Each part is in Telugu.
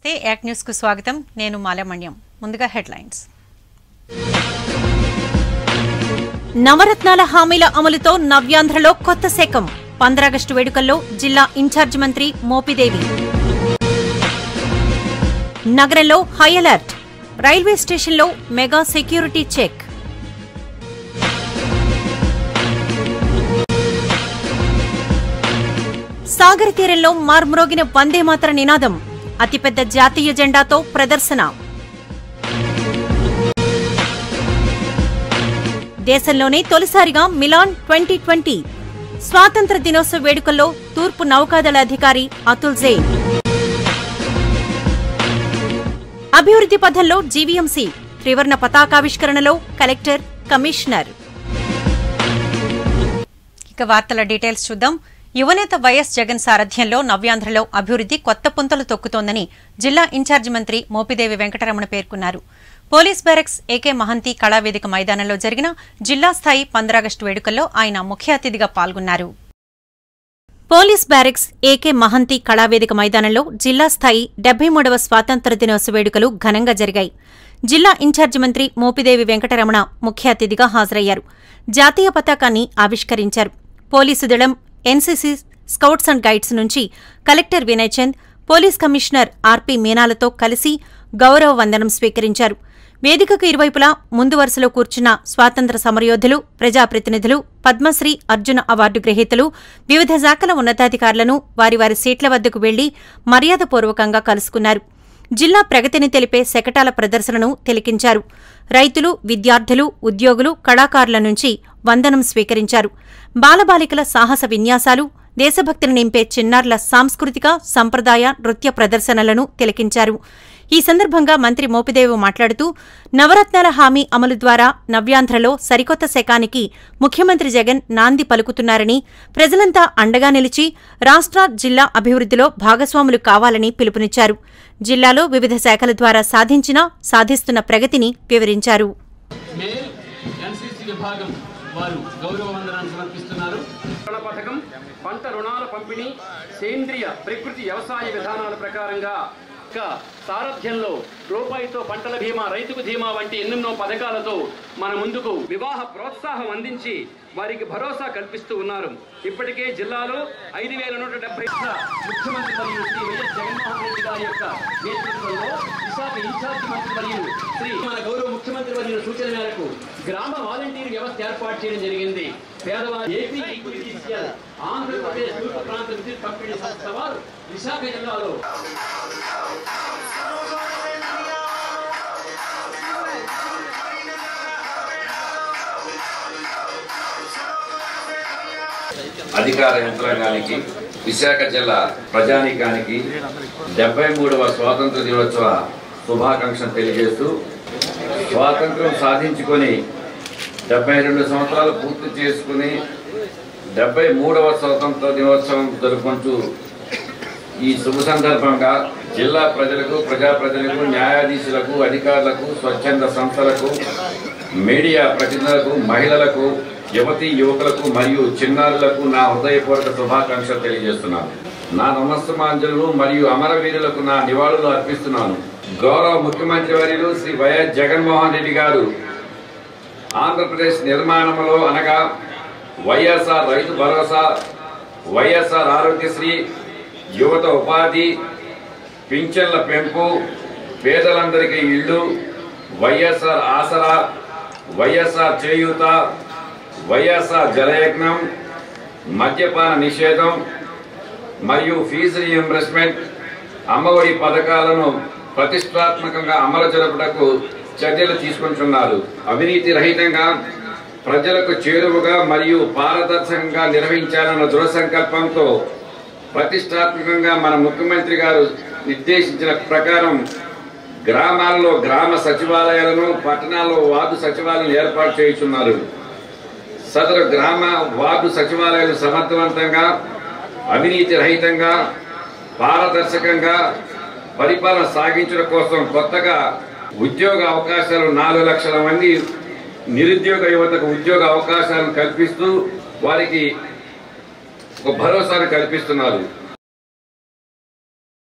నమస్తే యాక్ న్యూస్ కు స్వాగతం నేను మాలమణ్యం ముందుగా హెడ్లైన్స్ నవరత్నాల హామీల అమలుతో నవ్యాంధ్రలో కొత్త శకం పంద్రాగస్టు వేడుకల్లో జిల్లా ఇన్ఛార్జ్ మంత్రి మోపిదేవి నగరంలో హై అలర్ట్ రైల్వే స్టేషన్లో మెగా సెక్యూరిటీ చెక్ సాగర తీరంలో మార్మ్రోగిన వందేమాతర నినాదం అతిపెద్ద జాతీయ జెండాతో ప్రదర్శన దేశంలోనే తొలిసారిగా మిలాన్ ట్వంటీ ట్వంటీ స్వాతంత్ర దినోత్సవ వేడుకల్లో తూర్పు నౌకాదళ అధికారి అతుల్ జైన్ అభివృద్ధి పథంలో జీవీఎంసీ త్రివర్ణ పతాకావిష్కరణలో కలెక్టర్ కమిషనర్ ఇక వార్తల డీటెయిల్స్ చూద్దాం యువనేత వైఎస్ జగన్ సారథ్యంలో నవ్యాంధ్రలో అభివృద్ధి కొత్త పుంతలు తొక్కుతోందని జిల్లా ఇన్ఛార్జి మంత్రి మోపిదేవి వెంకటరమణ పేర్కొన్నారు పోలీస్ బ్యారక్స్ ఏకే మహంతి కళావేదిక మైదానంలో జరిగిన జిల్లా స్థాయి పంద్రాగస్టు వేడుకల్లో ఆయన ముఖ్య అతిథిగా పాల్గొన్నారు పోలీస్ బ్యారెక్స్ ఏకే మహంతి కళావేదిక మైదానంలో జిల్లా స్థాయి డెబ్బై మూడవ స్వాతంత్ర దినోత్సవ వేడుకలు ఘనంగా జరిగాయి జిల్లా ఇన్ఛార్జి మంత్రి మోపిదేవి వెంకటరమణ ముఖ్య అతిథిగా హాజరయ్యారు జాతీయ పతాకాన్ని ఆవిష్కరించారు పోలీసు దళం ఎన్సీసీ స్కౌట్స్ అండ్ గైడ్స్ నుంచి collector Vinay Chand police commissioner R మీనాలతో కలిసి గౌరవ వందనం స్వీకరించారు వేదికకు ఇరువైపులా ముందు వరుసలో కూర్చున్న స్వాతంత్ర సమరయోధులు ప్రజాప్రతినిధులు పద్మశ్రీ అర్జున అవార్డు గ్రహీతలు వివిధ శాఖల ఉన్నతాధికారులను వారి వారి సీట్ల వద్దకు వెళ్లి మర్యాదపూర్వకంగా కలుసుకున్నారు జిల్లా ప్రగతిని తెలిపే శకటాల ప్రదర్శనను తిలకించారు రైతులు విద్యార్థులు ఉద్యోగులు కళాకారుల నుంచి వందనం స్వీకరించారు బాలబాలికల సాహస విన్యాసాలు దేశభక్తిని నింపే చిన్నారుల సాంస్కృతిక సంప్రదాయ నృత్య ప్రదర్శనలను తిలకించారు ఈ సందర్భంగా మంత్రి మోపిదేవి మాట్లాడుతూ నవరత్నాల హామీ అమలు ద్వారా నవ్యాంధ్రలో సరికొత్త శకానికి ముఖ్యమంత్రి జగన్ నాంది పలుకుతున్నారని ప్రజలంతా అండగా నిలిచి రాష్ట్ర జిల్లా అభివృద్ధిలో భాగస్వాములు కావాలని పిలుపునిచ్చారు జిల్లాలో వివిధ శాఖల ద్వారా సాధించిన సాధిస్తున్న ప్రగతిని వివరించారు మేల్ ఎన్సీసీ విభాగం వారు గౌరవ వందనాన్ని సమర్పిస్తున్నారు రుణ పథకం పంట రుణాల పంపిణీ సేంద్రియ ప్రకృతి వ్యవసాయ విధానాల ప్రకారంగా ఇంకా సారథ్యంలో రూపాయితో పంటల బీమా రైతుకు ధీమా వంటి ఎన్నెన్నో పథకాలతో మన ముందుకు వివాహ ప్రోత్సాహం అందించి వారికి భరోసా కల్పిస్తూ ఉన్నారు ఇప్పటికే జిల్లాలో ఐదు వేల నూట డెబ్బై ముఖ్యమంత్రి మరియు శ్రీ వైఎస్ జగన్మోహన్ రెడ్డి గారి యొక్క నేతృత్వంలో విశాఖ ఇన్ఛార్జి మంత్రి మరియు శ్రీ మన గౌరవ ముఖ్యమంత్రి వర్యుల సూచన మేరకు గ్రామ వాలంటీర్ వ్యవస్థ ఏర్పాటు చేయడం జరిగింది పేదవారి ఏపీ ఈక్విటీసీఎల్ ఆంధ్రప్రదేశ్ తూర్పు ప్రాంత విద్యుత్ పంపిణీ సంస్థ వారు విశాఖ జిల్లాలో అధికార యంత్రాంగానికి విశాఖ జిల్లా ప్రజానీకానికి డెబ్బై మూడవ స్వాతంత్ర దినోత్సవ శుభాకాంక్షలు తెలియజేస్తూ స్వాతంత్రం సాధించుకొని డెబ్బై రెండు సంవత్సరాలు పూర్తి చేసుకుని డెబ్బై మూడవ స్వాతంత్ర దినోత్సవం జరుపుకుంటూ ఈ శుభ సందర్భంగా జిల్లా ప్రజలకు ప్రజా ప్రజలకు న్యాయాధీశులకు అధికారులకు స్వచ్ఛంద సంస్థలకు మీడియా ప్రతినిధులకు మహిళలకు యువతి యువకులకు మరియు చిన్నారులకు నా హృదయపూర్వక శుభాకాంక్షలు తెలియజేస్తున్నాను నా నమస్తమాంజలు మరియు అమరవీరులకు నా నివాళులు అర్పిస్తున్నాను గౌరవ ముఖ్యమంత్రి వర్యులు శ్రీ వైఎస్ జగన్మోహన్ రెడ్డి గారు ఆంధ్రప్రదేశ్ నిర్మాణంలో అనగా వైఎస్ఆర్ రైతు భరోసా వైఎస్ఆర్ ఆరోగ్యశ్రీ యువత ఉపాధి పింఛన్ల పెంపు పేదలందరికీ ఇళ్ళు వైఎస్ఆర్ ఆసరా వైఎస్ఆర్ చేయూత వైఎస్ఆర్ జలయజ్ఞం మద్యపాన నిషేధం మరియు ఫీజు రియంబర్స్మెంట్ అమ్మఒడి పథకాలను ప్రతిష్టాత్మకంగా అమలు జరుపుటకు చర్యలు తీసుకుంటున్నారు అవినీతి రహితంగా ప్రజలకు చేరువగా మరియు పారదర్శకంగా నిర్వహించాలన్న దృఢ సంకల్పంతో ప్రతిష్టాత్మకంగా మన ముఖ్యమంత్రి గారు నిర్దేశించిన ప్రకారం గ్రామాల్లో గ్రామ సచివాలయాలను పట్టణాల్లో వార్డు సచివాలయాలను ఏర్పాటు చేయుచున్నారు సదరు గ్రామ వార్డు సచివాలయాలు సమర్థవంతంగా అవినీతి రహితంగా పారదర్శకంగా పరిపాలన సాగించడం కోసం కొత్తగా ఉద్యోగ అవకాశాలు నాలుగు లక్షల మంది నిరుద్యోగ యువతకు ఉద్యోగ అవకాశాలను కల్పిస్తూ వారికి ఒక భరోసాను కల్పిస్తున్నారు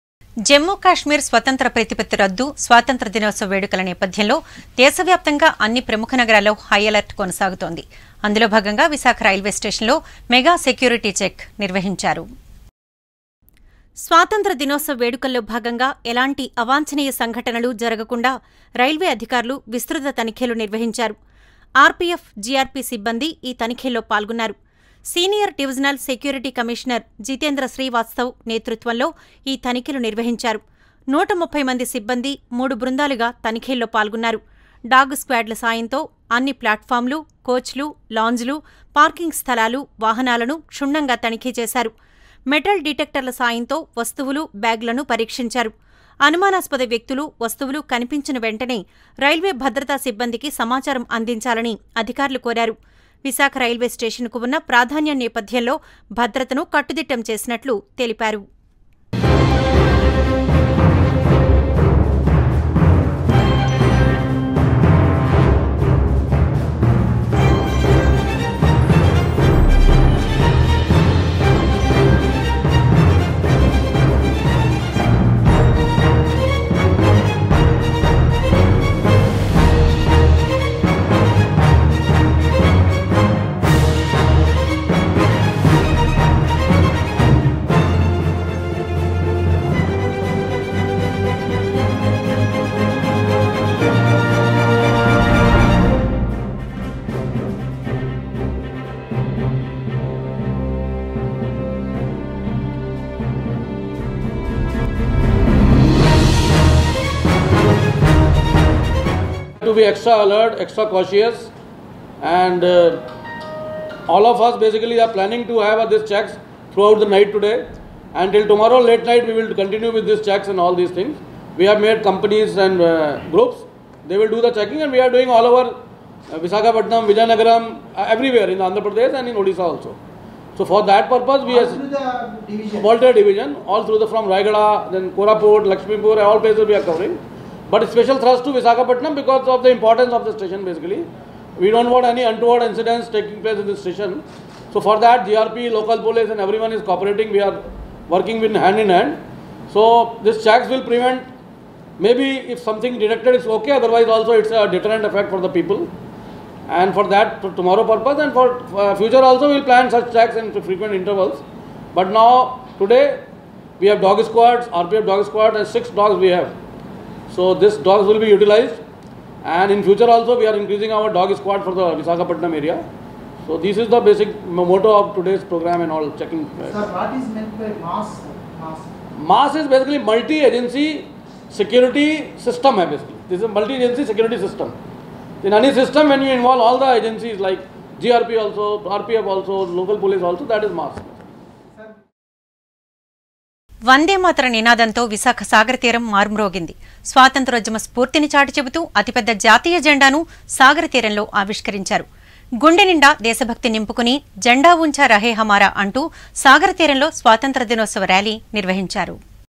జమ్మూ కాశ్మీర్ స్వతంత్ర ప్రతిపత్తి రద్దు స్వాతంత్ర దినోత్సవ వేడుకల నేపథ్యంలో దేశవ్యాప్తంగా అన్ని ప్రముఖ నగరాల్లో హై అలర్ట్ కొనసాగుతోంది అందులో భాగంగా విశాఖ రైల్వే స్టేషన్లో మెగా సెక్యూరిటీ చెక్ నిర్వహించారు స్వాతంత్ర దినోత్సవ వేడుకల్లో భాగంగా ఎలాంటి అవాంఛనీయ సంఘటనలు జరగకుండా రైల్వే అధికారులు విస్తృత తనిఖీలు నిర్వహించారు ఆర్పీఎఫ్ జీఆర్పీ సిబ్బంది ఈ తనిఖీల్లో పాల్గొన్నారు senior divisional security commissioner Jitendra Srivastav నేతృత్వంలో ఈ తనిఖీలు నిర్వహించారు నూట ముప్పై మంది సిబ్బంది మూడు బృందాలుగా తనిఖీల్లో పాల్గొన్నారు డాగ్ స్క్వాడ్ల సాయంతో అన్ని ప్లాట్ఫామ్లు కోచ్లు లాంజ్లు పార్కింగ్ స్థలాలు వాహనాలను క్షుణ్ణంగా తనిఖీ చేశారు మెటల్ డిటెక్టర్ల సాయంతో వస్తువులు బ్యాగ్లను పరీక్షించారు అనుమానాస్పద వ్యక్తులు వస్తువులు కనిపించిన వెంటనే రైల్వే భద్రతా సిబ్బందికి సమాచారం అందించాలని అధికారులు కోరారు విశాఖ రైల్వే స్టేషన్కు ఉన్న ప్రాధాన్యం నేపథ్యంలో భద్రతను కట్టుదిట్టం చేసినట్లు తెలిపారు to be extra alert, extra cautious, and uh, all of us basically are planning to have uh, these checks throughout the night today. Until tomorrow late night, we will continue with these checks and all these things. We have made companies and uh, groups; they will do the checking, and we are doing all over uh, Visakhapatnam, Vijayanagaram, uh, everywhere in Andhra Pradesh and in Odisha also. So for that purpose, we All are through the division. Voltaire division, all through the from Raigada, then Koraput, Lakshmipur, all places we are covering. But special thrust to Visakhapatnam because of the importance of the station basically. We don't want any untoward incidents taking place in this station. So for that, GRP, local police and everyone is cooperating. We are working with hand in hand. So this checks will prevent, maybe if something detected it's okay, otherwise also it's a deterrent effect for the people. And for that, for tomorrow purpose and for uh, future also we'll plan such checks in frequent intervals. But now, today, we have dog squads, RPF dog squad and six dogs we have. So this dogs will be utilized and in future also we are increasing our dog squad for the Visakhapatnam area. So this is the basic motto of today's program and all checking. Sir, what is meant by mass? Mass. MAS is basically multi-agency security system है basically. This is a multi-agency security system. In any system when you involve all the agencies like GRP also, RPF also, local police also, that is MAS. వందే మాతర నినాదంతో విశాఖ సాగర తీరం మారుమ్రోగింది స్వాతంత్రోద్యమ స్ఫూర్తిని చాటి చెబుతూ అతిపెద్ద జాతీయ జెండాను సాగర తీరంలో ఆవిష్కరించారు గుండె నిండా దేశభక్తి నింపుకుని జెండా ఉంచా రహే హమారా అంటూ సాగర తీరంలో స్వాతంత్ర దినోత్సవ ర్యాలీ నిర్వహించారు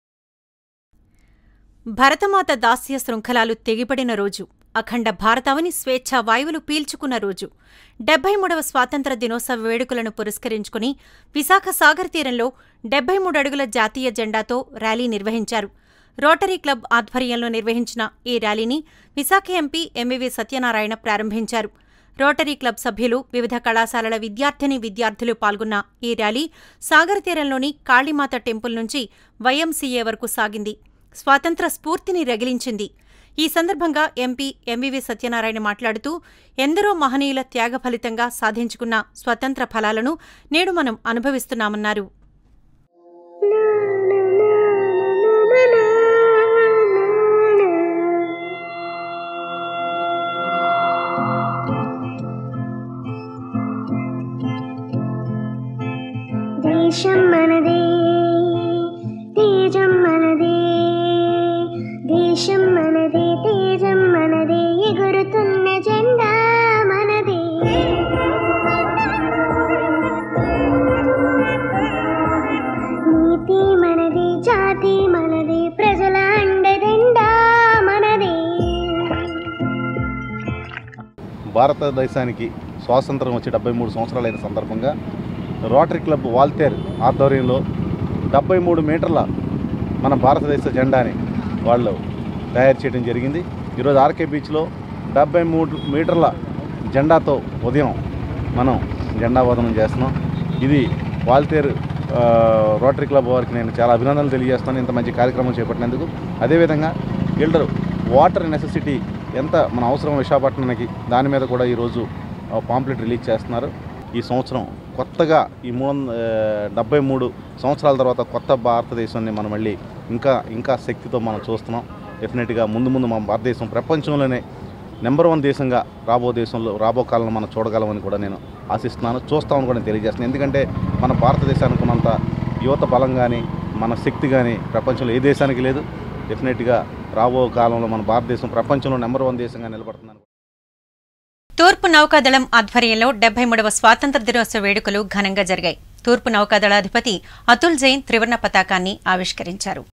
భరతమాత దాస్య శృంఖలాలు తెగిపడిన రోజు అఖండ భారతావని స్వేచ్ఛా వాయువులు పీల్చుకున్న రోజు డెబ్బై మూడవ స్వాతంత్ర దినోత్సవ వేడుకలను పురస్కరించుకుని విశాఖ సాగర్ తీరంలో డెబ్బై మూడు అడుగుల జాతీయ జెండాతో ర్యాలీ నిర్వహించారు రోటరీ క్లబ్ ఆధ్వర్యంలో నిర్వహించిన ఈ ర్యాలీని విశాఖ ఎంపీ ఎంవివి సత్యనారాయణ ప్రారంభించారు రోటరీ క్లబ్ సభ్యులు వివిధ కళాశాలల విద్యార్థిని విద్యార్థులు పాల్గొన్న ఈ ర్యాలీ సాగర్ తీరంలోని కాళీమాత టెంపుల్ నుంచి వైఎంసీఏ వరకు సాగింది స్వాతంత్ర స్ఫూర్తిని రగిలించింది ఈ సందర్భంగా ఎంపీ ఎంవివి సత్యనారాయణ మాట్లాడుతూ ఎందరో మహనీయుల త్యాగ ఫలితంగా సాధించుకున్న స్వతంత్ర ఫలాలను నేడు మనం అనుభవిస్తున్నామన్నారు దేశం మనదే తేజం మనదే దేశం మనదే తేజం మనదే ఎగురుతున్న జెండా మనదే నీతి మనదే జాతి మనదే ప్రజల అండదండా మనదే భారతదేశానికి స్వాతంత్రం వచ్చి డెబ్బై మూడు సంవత్సరాలైన సందర్భంగా రోటరీ క్లబ్ వాల్తేర్ ఆధ్వర్యంలో డెబ్బై మూడు మీటర్ల మన భారతదేశ జెండాని వాళ్ళు తయారు చేయడం జరిగింది ఈరోజు ఆర్కే బీచ్లో డెబ్బై మూడు మీటర్ల జెండాతో ఉదయం మనం జెండా వదనం చేస్తున్నాం ఇది వాల్తేరు ఆ, రోటరీ క్లబ్ వారికి నేను చాలా అభినందనలు తెలియజేస్తాను ఇంత మంచి కార్యక్రమం చేపట్టినందుకు అదేవిధంగా గిల్డర్ వాటర్ నెసెసిటీ ఎంత మన అవసరం విశాఖపట్నానికి దాని మీద కూడా ఈరోజు పాంప్లెట్ రిలీజ్ చేస్తున్నారు ఈ సంవత్సరం కొత్తగా ఈ మూడు వంద డెబ్బై మూడు సంవత్సరాల తర్వాత కొత్త భారతదేశాన్ని మనం మళ్ళీ ఇంకా ఇంకా శక్తితో మనం చూస్తున్నాం డెఫినెట్గా ముందు ముందు మన భారతదేశం ప్రపంచంలోనే నెంబర్ వన్ దేశంగా రాబో దేశంలో రాబో కాలంలో మనం చూడగలమని కూడా నేను ఆశిస్తున్నాను చూస్తామని కూడా నేను తెలియజేస్తున్నాను ఎందుకంటే మన భారతదేశానికి ఉన్నంత యువత బలం కానీ మన శక్తి కానీ ప్రపంచంలో ఏ దేశానికి లేదు డెఫినెట్గా రాబో కాలంలో మన భారతదేశం ప్రపంచంలో నెంబర్ వన్ దేశంగా నిలబడుతుందని తూర్పు నౌకాదళం ఆధ్వర్యంలో డెబ్బై మూడవ స్వాతంత్ర దినోత్సవ వేడుకలు ఘనంగా జరిగాయి తూర్పు నౌకాదళాధిపతి అతుల్ జైన్ త్రివర్ణ పతాకాన్ని ఆవిష్కరించారు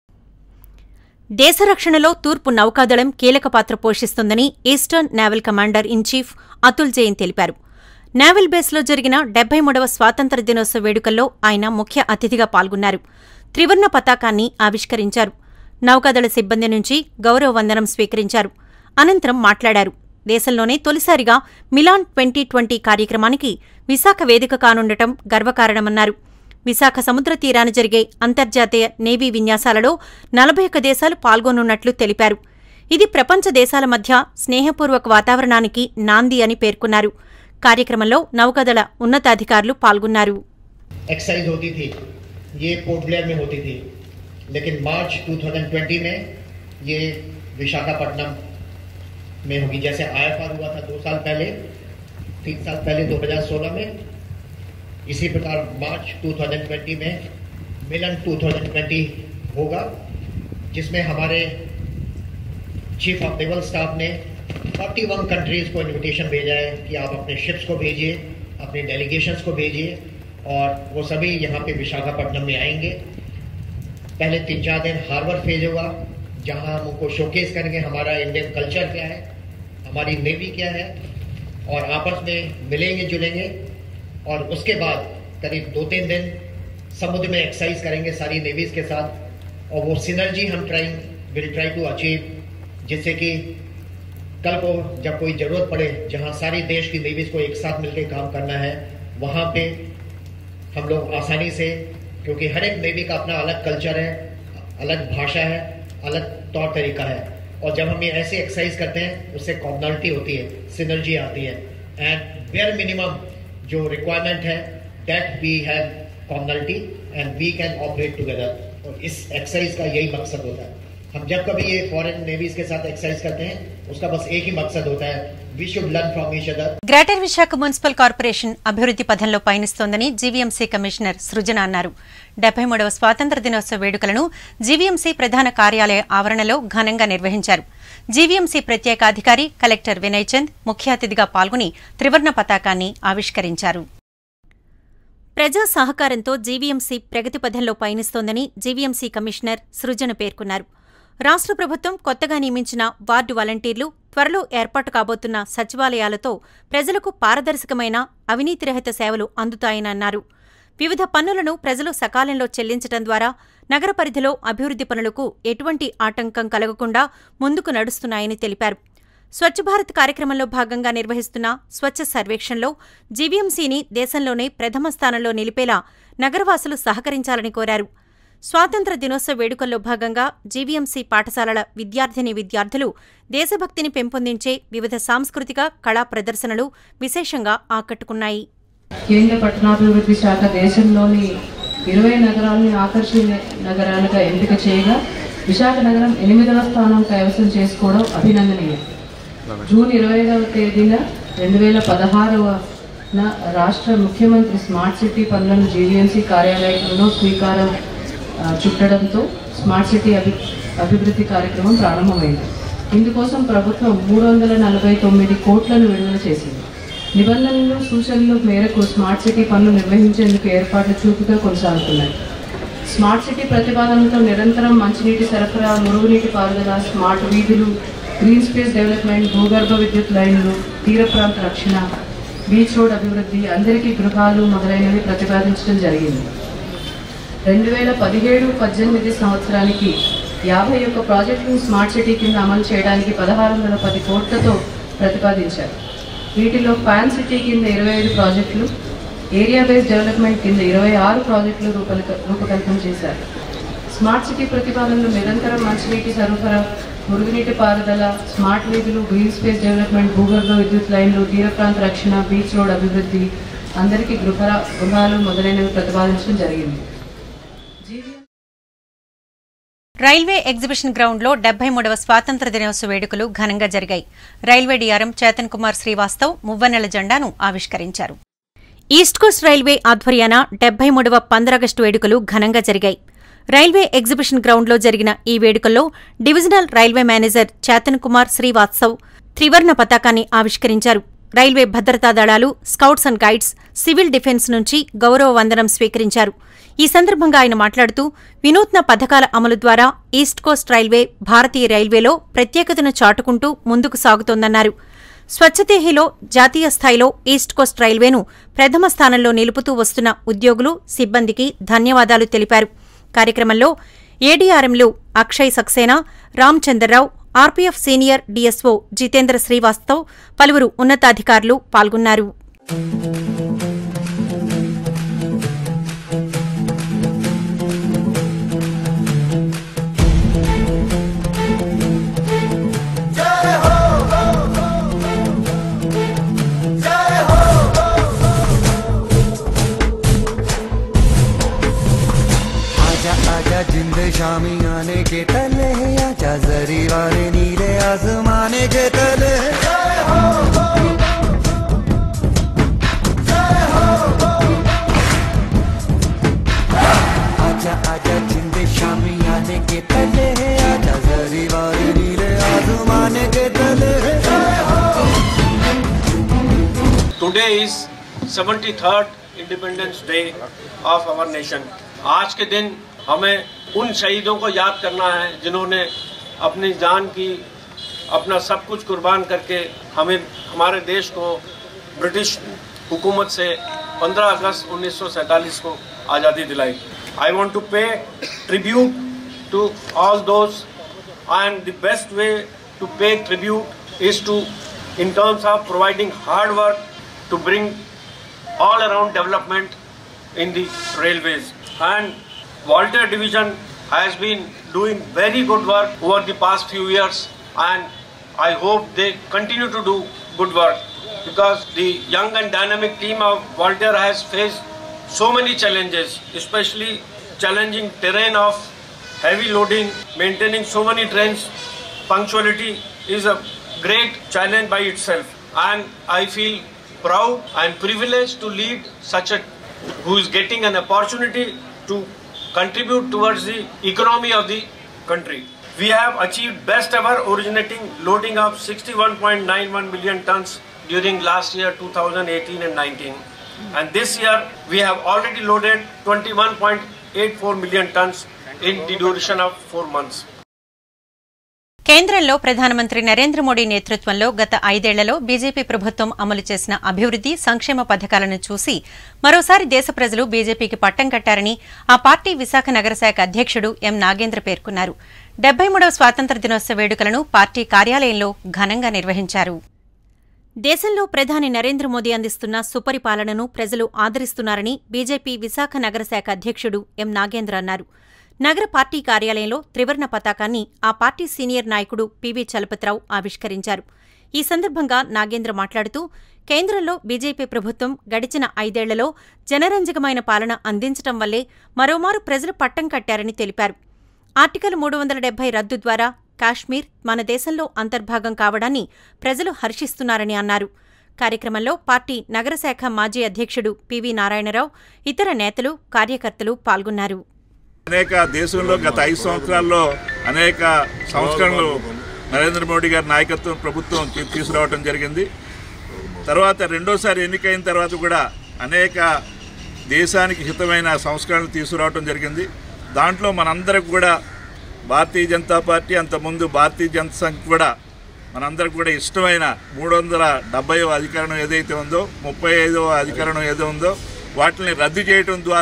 దేశ రక్షణలో తూర్పు నౌకాదళం కీలక పాత్ర పోషిస్తుందని eastern naval commander in chief Atul Jain తెలిపారు నేవల్ బేస్లో జరిగిన డెబ్బై మూడవ స్వాతంత్ర దినోత్సవ వేడుకల్లో ఆయన ముఖ్య అతిథిగా పాల్గొన్నారు త్రివర్ణ పతాకాన్ని ఆవిష్కరించారు నౌకాదళ సిబ్బంది నుంచి గౌరవ వందనం స్వీకరించారు అనంతరం మాట్లాడారు దేశంలోనే తొలిసారిగా మిలాన్ ట్వంటీ ట్వంటీ కార్యక్రమానికి విశాఖ వేదిక కానుండటం గర్వకారణమన్నారు విశాఖ సముద్ర తీరాన జరిగే అంతర్జాతీయ నేవీ విన్యాసాలలో నలభై ఒక్క దేశాలు పాల్గొనున్నట్లు తెలిపారు ఇది ప్రపంచ దేశాల మధ్య స్నేహపూర్వక వాతావరణానికి నాంది అని పేర్కొన్నారు కార్యక్రమంలో నౌకాదళ ఉన్నతాధికారులు పాల్గొన్నారు एक्सरसाइज होती थी ये पोर्ट ब्लेयर में होती थी लेकिन मार्च 2020 में ये विशाखापट्टनम में होगी जैसे आईएफआर हुआ था दो साल पहले तीन साल पहले 2016 में इसी प्रकार मार्च 2020 में मिलन 2020 होगा जिसमें हमारे चीफ ऑफ नेवल स्टाफ ने 41 कंट्रीज को इनविटेशन भेजा है कि आप अपने शिप्स को भेजिए अपने डेलीगेशंस को भेजिए और वो सभी यहाँ पे विशाखापट्टनम में आएंगे पहले तीन चार दिन हार्बर फेज होगा जहाँ हम उनको शोकेस करेंगे हमारा इंडियन कल्चर क्या है हमारी नेवी क्या है और आपस में मिलेंगे जुलेंगे और उसके बाद करीब दो तीन दिन समुद्र में एक्सरसाइज करेंगे सारी नेवीज के साथ और वो सिनर्जी हम trying will try to achieve जिससे कि कल को जब कोई जरूरत पड़े जहां सारी देश की नेवीज को एक साथ मिलकर काम करना है वहां पे हम लोग आसानी से क्योंकि हर एक नेवी का अपना अलग कल्चर है अलग भाषा है अलग तौर तरीका है और जब हम ये ऐसे एक्सरसाइज करते हैं उससे कॉमनलिटी होती है सिनर्जी आती है एंड वेयर मिनिमम जो रिक्वायरमेंट है that we have commonality and we can operate together और इस एक्सरसाइज का यही मकसद होता है हम जब कभी ये फॉरेन नेवीज के साथ एक्सरसाइज करते हैं उसका बस एक ही मकसद होता है we should learn from each other greater Visakha municipal corporation అభివృద్ది పథంలో పయనిస్తోందని జీవీఎంసీ కమిషనర్ సృజన అన్నారు డెబ్బై మూడవ స్వాతంత్ర దినోత్సవ వేడుకలను జీవీఎంసీ ప్రధాన కార్యాలయ ఆవరణలో ఘనంగా నిర్వహించారు జీవీఎంసీ ప్రత్యేక అధికారి కలెక్టర్ వినయ్ చంద్ ముఖ్య అతిథిగా పాల్గొని త్రివర్ణ పతాకాన్ని ఆవిష్కరించారు ప్రజా సహకారంతో జీవీఎంసీ ప్రగతి పథంలో పయనిస్తోందని జీవీఎంసీ కమిషనర్ సృజన పేర్కొన్నారు రాష్ట్ర ప్రభుత్వం కొత్తగా నియమించిన వార్డు వాలంటీర్లు త్వరలో ఏర్పాటు కాబోతున్న సచివాలయాలతో ప్రజలకు పారదర్శకమైన అవినీతిరహిత సేవలు అందుతాయని అన్నారు వివిధ పన్నులను ప్రజలు సకాలంలో చెల్లించడం ద్వారా నగర పరిధిలో అభివృద్ది పనులకు ఎటువంటి ఆటంకం కలగకుండా ముందుకు నడుస్తున్నాయని తెలిపారు స్వచ్ఛ భారత్ కార్యక్రమంలో భాగంగా నిర్వహిస్తున్న స్వచ్ఛ సర్వేక్షణలో జీవీఎంసీని దేశంలోనే ప్రథమ స్థానంలో నిలిపేలా నగరవాసులు సహకరించాలని కోరారు స్వాతంత్ర దినోత్సవ వేడుకల్లో భాగంగా జీవీఎంసీ పాఠశాలల విద్యార్థిని విద్యార్థులు దేశభక్తిని పెంపొందించే వివిధ సాంస్కృతిక కళా ప్రదర్శనలు విశేషంగా ఆకట్టుకున్నాయి కేంద్ర పట్టణాభివృద్ధి శాఖ దేశంలోని ఇరవై నగరాలని ఆకర్షణీయ నగరాలుగా ఎంపిక చేయగా విశాఖ నగరం ఎనిమిదవ స్థానం కైవసం చేసుకోవడం అభినందనీయం జూన్ ఇరవై ఐదవ తేదీన రెండు వేల పదహారవ రాష్ట్ర ముఖ్యమంత్రి స్మార్ట్ సిటీ పనులను జీవీఎంసీ కార్యాలయంలో స్వీకారం ఆ, చుట్టడంతో స్మార్ట్ సిటీ అభి అభివృద్ధి కార్యక్రమం ప్రారంభమైంది ఇందుకోసం ప్రభుత్వం మూడు వందల నలభై తొమ్మిది కోట్లను విడుదల చేసింది నిబంధనలు సూచనల మేరకు స్మార్ట్ సిటీ పనులు నిర్వహించేందుకు ఏర్పాట్లు చురుకుగా కొనసాగుతున్నాయి స్మార్ట్ సిటీ ప్రతిపాదనలతో నిరంతరం మంచినీటి సరఫరా మురుగునీటి పారుదల స్మార్ట్ వీధులు గ్రీన్ స్పేస్ డెవలప్మెంట్ భూగర్భ విద్యుత్ లైన్లు తీర ప్రాంత రక్షణ బీచ్ రోడ్ అభివృద్ధి అందరికీ గృహాలు మొదలైనవి ప్రతిపాదించడం జరిగింది రెండు వేల పదిహేడు పద్దెనిమిది సంవత్సరానికి యాభై ఒక్క ప్రాజెక్టులను స్మార్ట్ సిటీ కింద అమలు చేయడానికి పదహారు వందల పది కోట్లతో ప్రతిపాదించారు వీటిలో పాన్ సిటీ కింద ఇరవై ఐదు ప్రాజెక్టులు ఏరియా బేస్డ్ డెవలప్మెంట్ కింద ఇరవై ఆరు ప్రాజెక్టులు రూపకల్ప రూపకల్పన చేశారు స్మార్ట్ సిటీ ప్రతిపాదనలు నిరంతరం మంచినీటి సరఫరా మురుగునీటి పారుదల స్మార్ట్ వీధులు గ్రీన్ స్పేస్ డెవలప్మెంట్ భూగర్భ విద్యుత్ లైన్లు తీర ప్రాంత రక్షణ బీచ్ రోడ్ అభివృద్ధి అందరికీ గృహ గృహాలు మొదలైనవి ప్రతిపాదించడం జరిగింది రైల్వే ఎగ్జిబిషన్ గ్రౌండ్లో డెబ్బై మూడవ స్వాతంత్ర దినోత్సవ వేడుకలు ఘనంగా జరిగాయి రైల్వే డీఆర్ఎం చేతన్ కుమార్ శ్రీవాస్తవ్ మువ్వన్నెల జెండాను ఆవిష్కరించారు ఈస్ట్ కోస్ట్ రైల్వే ఆధ్వర్యాన డెబ్బై మూడవ పంద్రాగస్టు వేడుకలు ఘనంగా జరిగాయి రైల్వే ఎగ్జిబిషన్ గ్రౌండ్లో జరిగిన ఈ వేడుకల్లో divisional railway manager Chetan Kumar Srivatsav త్రివర్ణ పతాకాన్ని ఆవిష్కరించారు రైల్వే భద్రతా దళాలు scouts and guides civil defence నుంచి గౌరవ వందనం స్వీకరించారు ఈ సందర్భంగా ఆయన మాట్లాడుతూ వినూత్న పథకాల అమలు ద్వారా ఈస్ట్ కోస్ట్ రైల్వే భారతీయ రైల్వేలో ప్రత్యేకతను చాటుకుంటూ ముందుకు సాగుతోందన్నారు స్వచ్ఛతేహిలో జాతీయ స్థాయిలో ఈస్ట్ కోస్ట్ రైల్వేను ప్రథమ స్థానంలో నిలుపుతూ వస్తున్న ఉద్యోగులు సిబ్బందికి ధన్యవాదాలు తెలిపారు కార్యక్రమంలో ఏడీఆర్ఎంలు Akshay Saxena Ramachandra Rao RPF senior DSO Jitendra Srivastav పలువురు ఉన్నతాధికారులు పాల్గొన్నారు आजा आजा जिंद शामी आने के तले आजा जरी वाले नीले आसमाने के तले आजा आजा जिंद शामी आने के तले आजा जरी वाले नीले आसमाने के तले Today is 73rd independence day of our nation आज के दिन हमें उन शहीदों को याद करना है जिन्होंने अपनी जान की अपना सब कुछ कुर्बान करके हमें हमारे देश को ब्रिटिश हुकूमत से 15 अगस्त 1947 को आज़ादी दिलाई I want to pay tribute to all those and the best way to pay tribute is to in terms of providing hard work to bring all around development in the railways and Walter division has been doing very good work over the past few years and I hope they continue to do good work because the young and dynamic team of Walter has faced so many challenges especially challenging terrain of heavy loading, maintaining so many trains, punctuality is a great challenge by itself. And I feel proud and privileged to lead such a who is getting an opportunity to contribute towards the economy of the country. We have achieved best ever originating loading of 61.91 million tons during last year 2018 and 19. And this year we have already loaded 21.84 million tons in the duration of four months. కేంద్రంలో ప్రధానమంత్రి నరేంద్ర మోడీ నేతృత్వంలో గత ఐదేళ్లలో బీజేపీ ప్రభుత్వం అమలు చేసిన అభివృద్ది సంక్షేమ పథకాలను చూసి మరోసారి దేశ ప్రజలు బీజేపీకి పట్టం కట్టారని ఆ పార్టీ విశాఖ నగరశాఖ అధ్యక్షుడు ఎం నాగేంద్ర పేర్కొన్నారు డెబ్బై మూడవ స్వాతంత్ర దినోత్సవ వేడుకలను పార్టీ కార్యాలయంలో ఘనంగా నిర్వహించారు దేశంలో ప్రధాని నరేంద్ర మోదీ అందిస్తున్న సుపరిపాలనను ప్రజలు ఆదరిస్తున్నారని బీజేపీ విశాఖ నగరశాఖ అధ్యక్షుడు ఎం నాగేంద్ర అన్నారు నగర పార్టీ కార్యాలయంలో త్రివర్ణ పతాకాన్ని ఆ పార్టీ సీనియర్ నాయకుడు పివి చలపతిరావు ఆవిష్కరించారు ఈ సందర్భంగా నాగేంద్ర మాట్లాడుతూ కేంద్రంలో బీజేపీ ప్రభుత్వం గడిచిన ఐదేళ్లలో జనరంజకమైన పాలన అందించడం వల్లే మరోమారు ప్రజలు పట్టం కట్టారని తెలిపారు ఆర్టికల్ మూడు వందల డెబ్బై రద్దు ద్వారా కాశ్మీర్ మన దేశంలో అంతర్భాగం కావడాన్ని ప్రజలు హర్షిస్తున్నారని అన్నారు కార్యక్రమంలో పార్టీ నగరశాఖ మాజీ అధ్యక్షుడు పివి నారాయణరావు ఇతర నేతలు కార్యకర్తలు పాల్గొన్నారు అనేక దేశంలో గత ఐదు సంవత్సరాల్లో అనేక సంస్కరణలు నరేంద్ర మోడీ గారి నాయకత్వం ప్రభుత్వం తీ- తీసుకురావడం జరిగింది తర్వాత రెండోసారి ఎన్నికైన తర్వాత కూడా అనేక దేశానికి హితమైన సంస్కరణలు తీసుకురావడం జరిగింది దాంట్లో మనందరికి కూడా భారతీయ జనతా పార్టీ అంతకుముందు భారతీయ జనతా సంఘ్ కూడా మనందరికి కూడా ఇష్టమైన మూడు వందల డెబ్బైవ అధికరణం ఏదైతే ఉందో ముప్పై ఐదవ అధికరణం ఏదో ఉందో వాటిని రద్దు చేయడం ద్వారా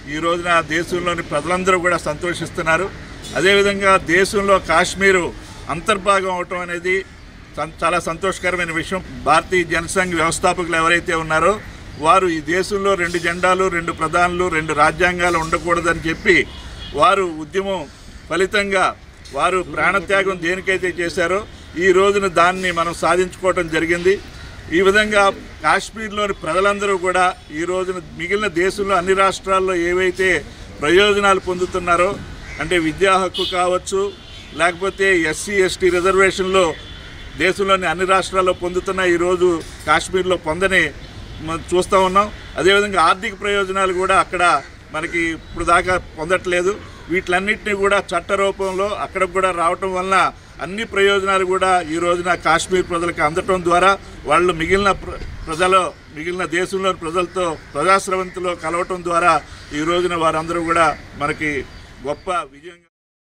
ఈ రోజున దేశంలోని ప్రజలందరూ కూడా సంతోషిస్తున్నారు అదేవిధంగా దేశంలో కాశ్మీరు అంతర్భాగం అవటం అనేది సం- చాలా సంతోషకరమైన విషయం భారతీయ జనసంఘ్ వ్యవస్థాపకులు ఎవరైతే ఉన్నారో వారు ఈ దేశంలో రెండు జెండాలు రెండు ప్రధానులు రెండు రాజ్యాంగాలు ఉండకూడదని చెప్పి వారు ఉద్యమం ఫలితంగా వారు ప్రాణత్యాగం దేనికైతే చేశారో ఈ రోజున దాన్ని మనం సాధించుకోవటం జరిగింది ఈ విధంగా కాశ్మీర్లోని ప్రజలందరూ కూడా ఈ రోజున మిగిలిన దేశంలో అన్ని రాష్ట్రాల్లో ఏవైతే ప్రయోజనాలు పొందుతున్నారో అంటే విద్యా హక్కు కావచ్చు లేకపోతే ఎస్సీ ఎస్టీ రిజర్వేషన్లో దేశంలోని అన్ని రాష్ట్రాల్లో పొందుతున్న ఈరోజు కాశ్మీర్లో పొందని మనం చూస్తూ ఉన్నాం అదేవిధంగా ఆర్థిక ప్రయోజనాలు కూడా అక్కడ మనకి ఇప్పుడు దాకా పొందట్లేదు వీటిలన్నింటినీ కూడా చట్ట రూపంలో అక్కడికి కూడా రావటం వలన అన్ని ప్రయోజనాలు కూడా ఈ రోజున కాశ్మీర్ ప్రజలకు అందటం ద్వారా వాళ్ళు మిగిలిన ప్ర- ప్రజలు మిగిలిన దేశంలోని ప్రజలతో ప్రజాస్రవంతిలో కలవటం ద్వారా ఈ రోజున వారందరూ కూడా మనకి గొప్ప విజయం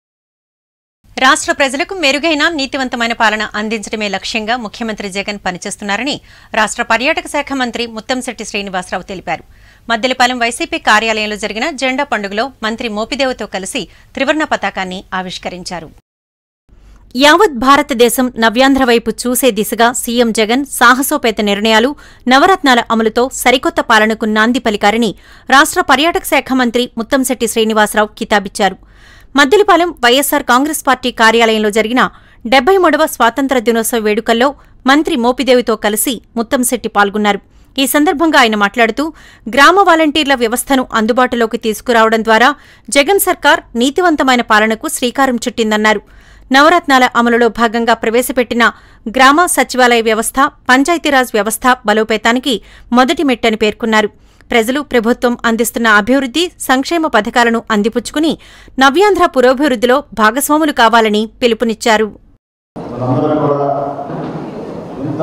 రాష్ట్ర ప్రజలకు మెరుగైన నీతివంతమైన పాలన అందించడమే లక్ష్యంగా ముఖ్యమంత్రి జగన్ పనిచేస్తున్నారని రాష్ట్ర పర్యాటక శాఖ మంత్రి ముత్తంశెట్టి శ్రీనివాసరావు తెలిపారు మద్దెలపాలెం వైసీపీ కార్యాలయంలో జరిగిన జెండా పండుగలో మంత్రి మోపిదేవుతో కలిసి త్రివర్ణ పతాకాన్ని ఆవిష్కరించారు యావత్ భారతదేశం నవ్యాంధ్ర వైపు చూసే దిశగా సీఎం జగన్ సాహసోపేత నిర్ణయాలు నవరత్నాల అమలుతో సరికొత్త పాలనకు నాంది పలికారని రాష్ట్ర పర్యాటక శాఖ మంత్రి ముత్తంశెట్టి శ్రీనివాసరావు కితాబిచ్చారు మద్దిలపాలెం వైఎస్సార్ కాంగ్రెస్ పార్టీ కార్యాలయంలో జరిగిన డెబ్బై మూడవ స్వాతంత్ర దినోత్సవ వేడుకల్లో మంత్రి మోపిదేవితో కలిసి ముత్తంశెట్టి పాల్గొన్నారు ఈ సందర్భంగా ఆయన మాట్లాడుతూ గ్రామ వాలంటీర్ల వ్యవస్థను అందుబాటులోకి తీసుకురావడం ద్వారా జగన్ సర్కార్ నీతివంతమైన పాలనకు శ్రీకారం చుట్టిందన్నారు నవరత్నాల అమలులో భాగంగా ప్రవేశపెట్టిన గ్రామ సచివాలయ వ్యవస్థ పంచాయతీరాజ్ వ్యవస్థ బలోపేతానికి మొదటి మెట్టని పేర్కొన్నారు ప్రజలు ప్రభుత్వం అందిస్తున్న అభివృద్ధి సంక్షేమ పథకాలను అందిపుచ్చుకుని నవ్యాంధ్ర పురోభివృద్ధిలో భాగస్వాములు కావాలని పిలుపునిచ్చారు మనందరం కూడా ఇంత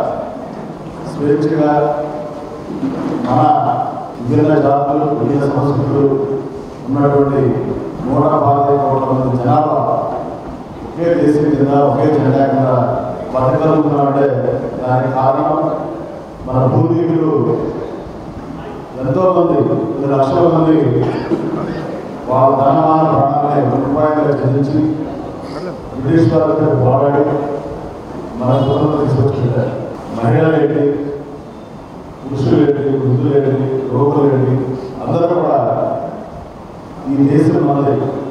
స్వేచ్ఛగా మన విభిన్న జాతులు వివిధ సంస్కృతులు ఉన్నటువంటి నూట పాతిక కోట్ల మంది జనాభా ఒకే దేశం కింద ఒకే జెండా కింద బతకగలుగుతున్నామంటే దానికి కారణం మన పూర్వీకులు ఎంతో మంది కొన్ని లక్షల మంది వాళ్ళ ధనమాన ప్రాణాలని రూపాయలుగా చెల్లించి బ్రిటిష్ వారితో పోరాడి మన స్వతంత్రం తీసుకొచ్చుకుంటారు మహిళలు ఏంటి పురుషులు ఏంటి వృద్ధులు ఏంటి యువకులు ఏంటి అందరూ కూడా ఈ దేశం మనది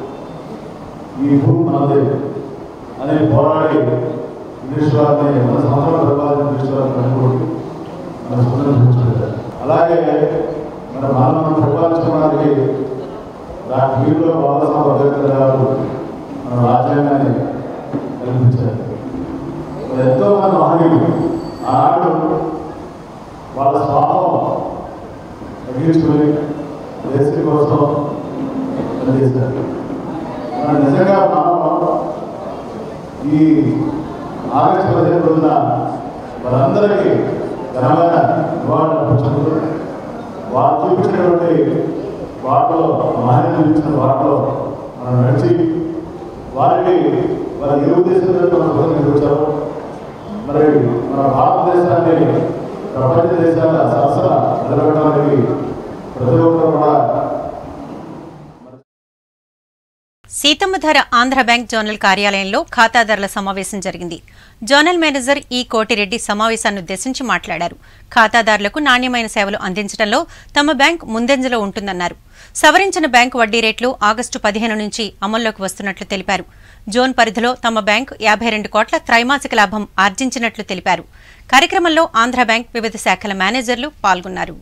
ఈ భూమి మనది అని పోరాడి బ్రిటిష్ వారిని మన సంవత్సరాల పరిపాలన బ్రిటిష్ వారిని కనుగొట్టి మన స్వతంత్రం తీసుకొచ్చుకుంటారు అలాగే మన మనం పరిపాలించడానికి డాక్టర్ వీరిలో బాలసాహెబ్ అంబేద్కర్ గారు మన రాజ్యాంగాన్ని కల్పించారు మరి ఎంతో మంది మహనీయులు ఆనాడు వాళ్ళ స్వాభావం తగ్గించుకొని దేశం కోసం పనిచేశారు మరి నిజంగా మనం ఈ ఆగస్టు పదిహేను రోజున వారందరికీ ఘనమైన నివాళులు అర్పించుకుంటూ వారు చూపించినటువంటి వాటిలో మహనీయులు చూపించిన వాటిలో మనం నడిచి వారికి వారి ఇరువు దేశంలో మన కోసం నిర్మించారు మరి మన భారతదేశాన్ని ప్రపంచ దేశాల సరసన నిలబెట్టడానికి ప్రతి ఒక్కరు కూడా సీతమ్మధార ఆంధ్ర బ్యాంక్ జోనల్ కార్యాలయంలో ఖాతాదారుల సమావేశం జరిగింది జోనల్ మేనేజర్ ఈ కోటిరెడ్డి సమావేశాన్ని ఉద్దేశించి మాట్లాడారు ఖాతాదారులకు నాణ్యమైన సేవలు అందించడంలో తమ బ్యాంక్ ముందంజలో ఉంటుందన్నారు సవరించిన బ్యాంకు వడ్డీ రేట్లు ఆగస్టు పదిహేను నుంచి అమల్లోకి వస్తున్నట్లు తెలిపారు జోన్ పరిధిలో తమ బ్యాంక్ యాభై రెండు కోట్ల త్రైమాసిక లాభం ఆర్జించినట్లు తెలిపారు కార్యక్రమంలో ఆంధ్ర బ్యాంక్ వివిధ శాఖల మేనేజర్లు పాల్గొన్నారు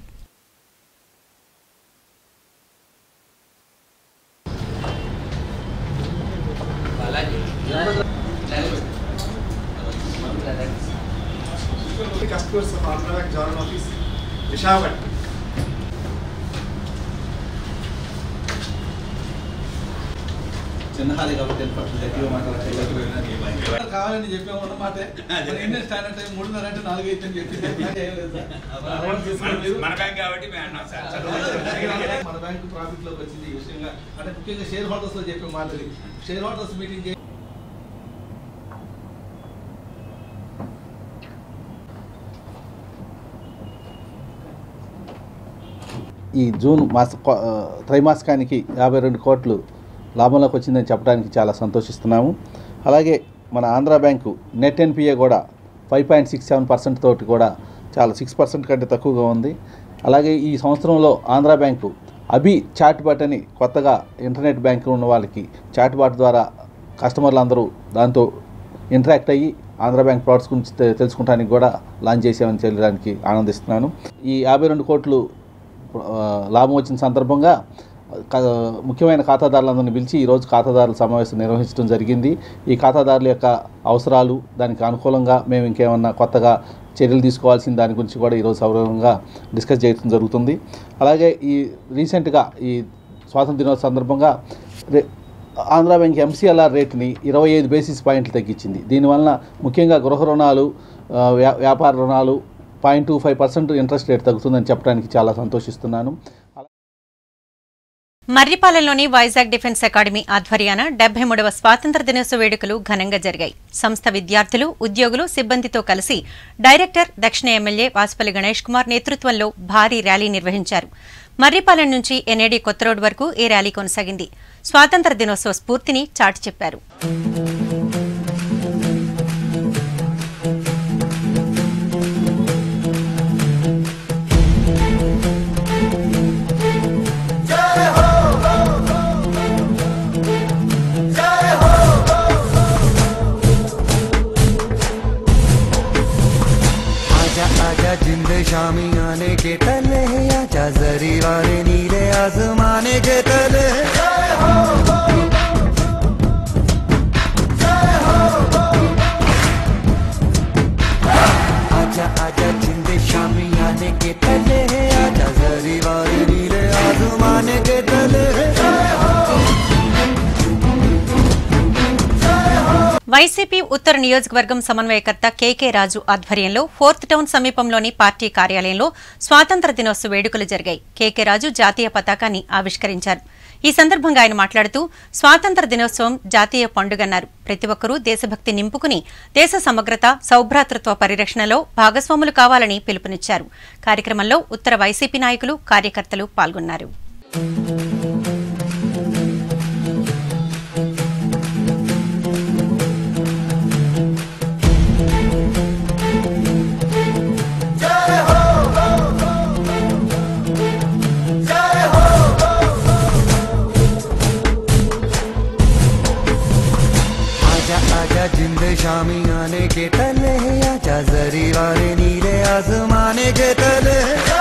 customers of Andhra Bank Journal Office, Vishavat. చిన్నహారి కాబట్టి పట్టు గట్టిగా మాట్లాడలేదు కావాలని చెప్పాము అన్నమాట మరి ఎన్ని స్టాండర్డ్ టైం మూడున్నర అంటే నాలుగు అయితే అని చెప్పి ఏం లేదు సార్. మన బ్యాంక్ కాబట్టి మేము అన్నాం సార్ మన బ్యాంకు ప్రాఫిట్ లోకి వచ్చింది ఈ విషయంగా అంటే ముఖ్యంగా షేర్ హోల్డర్స్ లో చెప్పే మాటది షేర్ హోల్డర్స్ మీటింగ్ ఈ జూన్ మాస కొ- ఆ, త్రైమాసికానికి యాభై రెండు కోట్లు లాభంలోకి వచ్చిందని చెప్పడానికి చాలా సంతోషిస్తున్నాము అలాగే మన ఆంధ్రా బ్యాంకు నెట్ ఎన్పిఏ కూడా five point six seven percent తోటి కూడా చాలా సిక్స్ పర్సెంట్ కంటే తక్కువగా ఉంది అలాగే ఈ సంవత్సరంలో Andhra bank Abhi chatbot అని కొత్తగా ఇంటర్నెట్ బ్యాంకు ఉన్న వాళ్ళకి చాట్ బాట్ ద్వారా కస్టమర్లు అందరూ దాంతో ఇంటరాక్ట్ అయ్యి ఆంధ్ర బ్యాంక్ ప్రోడక్ట్స్ గురించి తె- తెలుసుకుంటానికి కూడా లాంచ్ చేసామని తెలియడానికి ఆనందిస్తున్నాను ఈ యాభై రెండు కోట్లు ఆ, లాభం వచ్చిన సందర్భంగా క- ముఖ్యమైన ఖాతాదారులందరినీ పిలిచి ఈరోజు ఖాతాదారుల సమావేశం నిర్వహించడం జరిగింది ఈ ఖాతాదారుల యొక్క అవసరాలు దానికి అనుకూలంగా మేము ఇంకేమన్నా కొత్తగా చర్యలు తీసుకోవాల్సిన దాని గురించి కూడా ఈరోజు సౌరవంగా డిస్కస్ చేయడం జరుగుతుంది అలాగే ఈ రీసెంట్గా ఈ స్వాతంత్ర దినోత్సవ సందర్భంగా రే ఆంధ్రా బ్యాంక్ ఎంసీఎల్ఆర్ రేట్ని ఇరవై ఐదు బేసిస్ పాయింట్లు తగ్గించింది దీనివలన ముఖ్యంగా గృహ రుణాలు ఆ, వ్యా- వ్యాపార రుణాలు point two five percent interest rate తగ్గుతుందని చెప్పడానికి చాలా సంతోషిస్తున్నాను మర్రిపాలెంలోని వైజాగ్ డిఫెన్స్ అకాడమీ ఆధ్వర్యాన డెబ్బై మూడవ స్వాతంత్ర దినోత్సవ వేడుకలు ఘనంగా జరిగాయి సంస్థ విద్యార్థులు ఉద్యోగులు సిబ్బందితో కలిసి డైరెక్టర్ దక్షిణ ఎమ్మెల్యే వాసుపల్లి గణేష్ కుమార్ నేతృత్వంలో భారీ ర్యాలీ నిర్వహించారు మర్రిపాలెం నుంచి ఎన్ఏడి కొత్త రోడ్ వరకు ఈ ర్యాలీ కొనసాగింది స్వాతంత్ర దినోత్సవ స్ఫూర్తిని చాటి చెప్పారు आजा आजा जिंद शामी आने के तले आजा जरी वाले नीले आसमाने के तले आजा आजा जिंद शामी आने के तले आजा जरी वाले नीले आसमाने के तले వైసీపీ ఉత్తర నియోజకవర్గం సమన్వయకర్త కేకే రాజు ఆధ్వర్యంలో ఫోర్త్ టౌన్ సమీపంలోని పార్టీ కార్యాలయంలో స్వాతంత్ర దినోత్సవ వేడుకలు జరిగాయి కేకే రాజు జాతీయ పతాకాన్ని ఆవిష్కరించారు ఈ సందర్భంగా ఆయన మాట్లాడుతూ స్వాతంత్ర దినోత్సవం జాతీయ పండుగన్నారు ప్రతి ఒక్కరూ దేశభక్తి నింపుకుని దేశ సమగ్రత సౌభ్రాతృత్వ పరిరక్షణలో భాగస్వాములు కావాలని పిలుపునిచ్చారు కార్యక్రమంలో ఉత్తర వైసీపీ నాయకులు కార్యకర్తలు పాల్గొన్నారు आजा आजा जिंद शामी आने के तले आजा जरी वाले नीले आसमाने के तले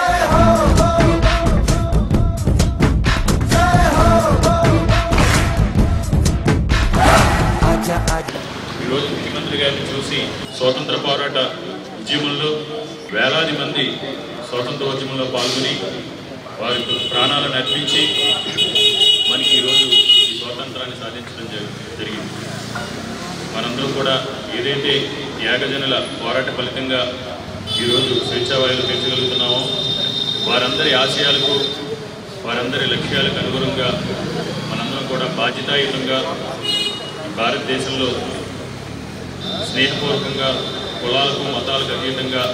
आजा आजा ఈరోజు ముఖ్యమంత్రి గారిని చూసి స్వాతంత్ర పోరాట ఉద్యమంలో వేలాది మంది స్వాతంత్రోద్యమంలో పాల్గొని వారి ప్రాణాలను అర్పించి మనకి ఈరోజు ఈ స్వాతంత్రాన్ని సాధించడం జరి- జరిగింది మనందరం కూడా ఏదైతే త్యాగజనుల పోరాట ఫలితంగా ఈరోజు స్వేచ్ఛావాయులు పెంచగలుగుతున్నామో వారందరి ఆశయాలకు వారందరి లక్ష్యాలకు అనుగుణంగా మనందరం కూడా బాధ్యతాయుతంగా ఈ భారతదేశంలో స్నేహపూర్వకంగా కులాలకు మతాలకు అతీతంగా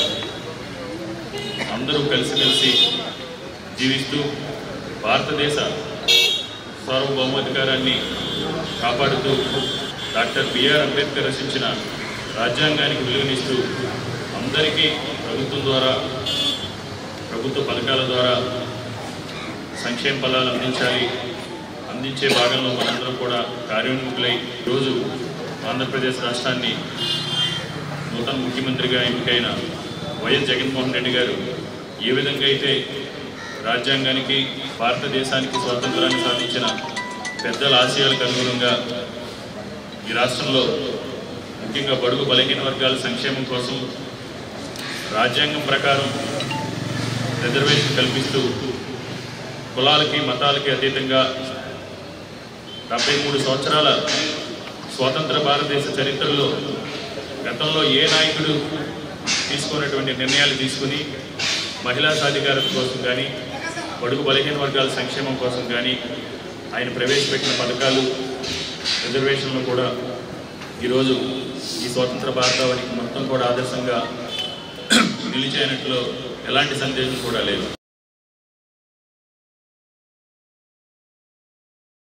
అందరూ కలిసిమెలిసి జీవిస్తూ భారతదేశ సార్వభౌమాధికారాన్ని కాపాడుతూ డాక్టర్ బిఆర్ అంబేద్కర్ రచించిన రాజ్యాంగానికి విలువనిస్తూ అందరికీ ప్రభుత్వం ద్వారా ప్రభుత్వ పథకాల ద్వారా సంక్షేమ ఫలాలు అందించాలి అందించే భాగంలో మనందరం కూడా కార్యోన్ముఖులై ఈరోజు ఆంధ్రప్రదేశ్ రాష్ట్రాన్ని నూతన ముఖ్యమంత్రిగా ఎన్నికైన వైఎస్ జగన్మోహన్ రెడ్డి గారు ఏ విధంగా అయితే రాజ్యాంగానికి భారతదేశానికి స్వాతంత్రాన్ని సాధించిన పెద్దల ఆశయాలకు అనుగుణంగా ఈ రాష్ట్రంలో ముఖ్యంగా బడుగు బలహీన వర్గాల సంక్షేమం కోసం రాజ్యాంగం ప్రకారం రిజర్వేషన్ కల్పిస్తూ కులాలకి మతాలకి అతీతంగా డెబ్బై మూడు సంవత్సరాల స్వాతంత్ర భారతదేశ చరిత్రలో గతంలో ఏ నాయకుడు తీసుకున్నటువంటి నిర్ణయాలు తీసుకుని మహిళా సాధికారత కోసం కానీ బడుగు బలహీన వర్గాల సంక్షేమం కోసం కానీ ఆయన ప్రవేశపెట్టిన పథకాలు రిజర్వేషన్లు కూడా ఈరోజు ఈ స్వతంత్ర భారతావనికి మొత్తం కూడా ఆదర్శంగా నిలిచేనట్లు ఎలాంటి సందేశం కూడా లేదు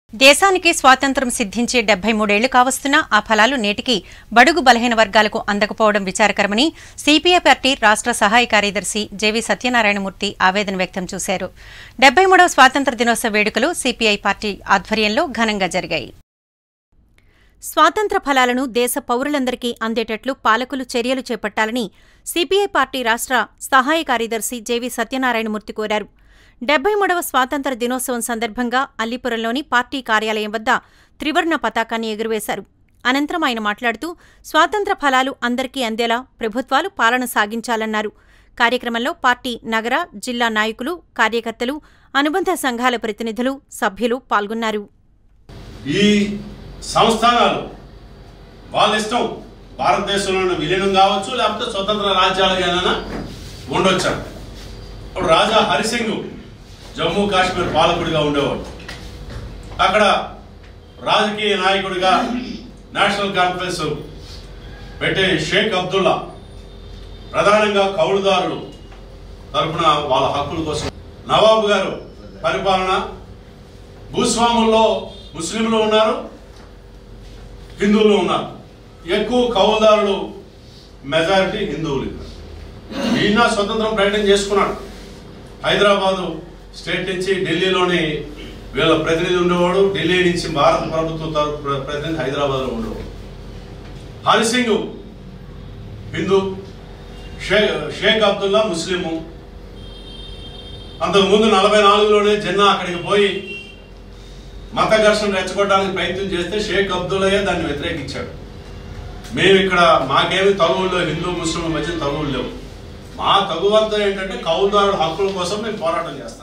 దేశానికి స్వాతంత్ర్యం సిద్ధించి డెబ్బై మూడేళ్లు కావస్తున్నా ఆ ఫలాలు నేటికి బడుగు బలహీన వర్గాలకు అందకపోవడం విచారకరమని సిపిఐ పార్టీ రాష్ట్ర సహాయ కార్యదర్శి జేవీ సత్యనారాయణమూర్తి ఆవేదన వ్యక్తం చేశారు డెబ్బై మూడవ స్వాతంత్ర దినోత్సవ వేడుకలు సిపిఐ పార్టీ ఆధ్వర్యంలో ఘనంగా జరిగాయి స్వాతంత్ర ఫలాలను దేశ పౌరులందరికీ అందేటట్లు పాలకులు చర్యలు చేపట్టాలని సిపిఐ పార్టీ రాష్ట్ర సహాయ కార్యదర్శి జేవీ సత్యనారాయణమూర్తి కోరారు డెబ్బై మూడవ స్వాతంత్ర దినోత్సవం సందర్భంగా అల్లిపురంలోని పార్టీ కార్యాలయం వద్ద త్రివర్ణ పతాకాన్ని ఎగురవేశారు అనంతరం ఆయన మాట్లాడుతూ స్వాతంత్ర ఫలాలు అందరికీ అందేలా ప్రభుత్వాలు పాలన సాగించాలన్నారు కార్యక్రమంలో పార్టీ నగర జిల్లా నాయకులు కార్యకర్తలు అనుబంధ సంఘాల ప్రతినిధులు సభ్యులు పాల్గొన్నారు ఈ సంస్థానాలు వాళ్ళ ఇష్టం భారతదేశంలో విలీనం కావచ్చు లేకపోతే స్వతంత్ర రాజ్యాలుగానైనా ఉండొచ్చు ఇప్పుడు రాజా హరిసింగ్ జమ్మూ కాశ్మీర్ పాలకుడిగా ఉండేవాడు అక్కడ రాజకీయ నాయకుడిగా నేషనల్ కాన్ఫరెన్స్ పెట్టే షేక్ అబ్దుల్లా ప్రధానంగా కౌలుదారులు తరపున వాళ్ళ హక్కుల కోసం నవాబు గారు పరిపాలన భూస్వాముల్లో ముస్లింలు ఉన్నారు హిందువులు ఉన్నారు ఎక్కువ కౌలుదారులు మెజారిటీ హిందువులు ఇక్కడ. ఈయన స్వతంత్రం ప్రకటన చేసుకున్నాడు హైదరాబాదు స్టేట్ నుంచి ఢిల్లీలోని వీళ్ళ ప్రతినిధి ఉండేవాడు ఢిల్లీ నుంచి భారత ప్రభుత్వం తరపు ప్ర- ప్రతినిధి హైదరాబాద్లో ఉండేవాడు హరిసింగ్ హిందూ షేక్ షేక్ అబ్దుల్లా ముస్లిము అంతకు ముందు నలభై నాలుగులోనే జిన్నా అక్కడికి పోయి మత ఘర్షణ రెచ్చగొట్టడానికి ప్రయత్నం చేస్తే షేక్ అబ్దుల్లయ్య దాన్ని వ్యతిరేకించాడు మేము ఇక్కడ మాకేమి తగువుల్లో హిందూ ముస్లింల మధ్య తగువులు లేవు మా తగువంతా ఏంటంటే కౌలుదారుల హక్కుల కోసం మేము పోరాటం చేస్తాం